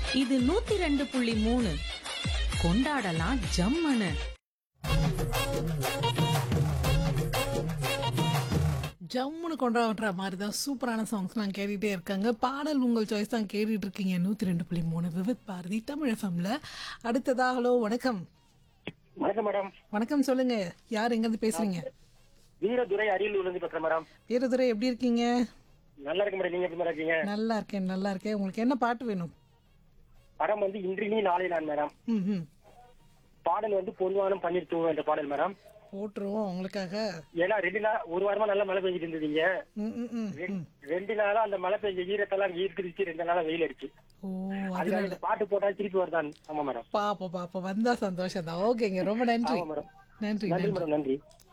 இது நூத்தி ரெண்டு புள்ளி மூணு கொண்டாடலாம் ஜம்மனு ஜம்முன்னு கொண்டாடுற மாதிரி தான் சூப்பரான சாங்ஸ்லாம் கேட்டுகிட்டே இருக்காங்க பாடல் உங்கள் சாய்ஸ் தான் கேட்டுட்டு இருக்கீங்க நூற்றி ரெண்டு புள்ளி மூணு விவித் பாரதி தமிழ் எஃப்எம்ல அடுத்ததாக ஹலோ வணக்கம் வணக்கம் மேடம் வணக்கம் சொல்லுங்க யார் எங்கேருந்து பேசுறீங்க வீரதுரை அரியலூர்ல இருந்து பேசுறேன் மேடம் வீரதுரை எப்படி இருக்கீங்க நல்லா இருக்கு மேடம் நீங்க எப்படி மேடம் இருக்கீங்க நல்லா இருக்கேன் நல்லா இருக்கேன் உங்களுக்கு என்ன பாட்டு வேணும் படம் வந்து இன்று நீ நாளை நான் மேடம் ம் ம் பாடல் வந்து பொன்வானம் பன்னீர் தூவம் என்ற பாடல் மேடம் போட்டுருவோம் உங்களுக்காக ஏன்னா ரெண்டு நாள் ஒரு வாரமா நல்லா மழை பெஞ்சிட்டு இருந்ததுங்க ம் ம் ம் ரெ- ரெண்டு நாளா அந்த மழை பெஞ்ச ஈரத்தெல்லாம் ஈர்த்துருச்சு ரெண்டு நாளா வெயில் அடிச்சு ஓ அதனால அதனால இந்த பாட்டு போட்டா திருப்பி வருதான் ஆமா மேடம் பாப்போம் பாப்போம் வந்தா சந்தோஷம் தான் ஓகேங்க ரொம்ப நன்றி ஆமா மேடம் நன்றி நன்றி நன்றி மேடம் நன்றி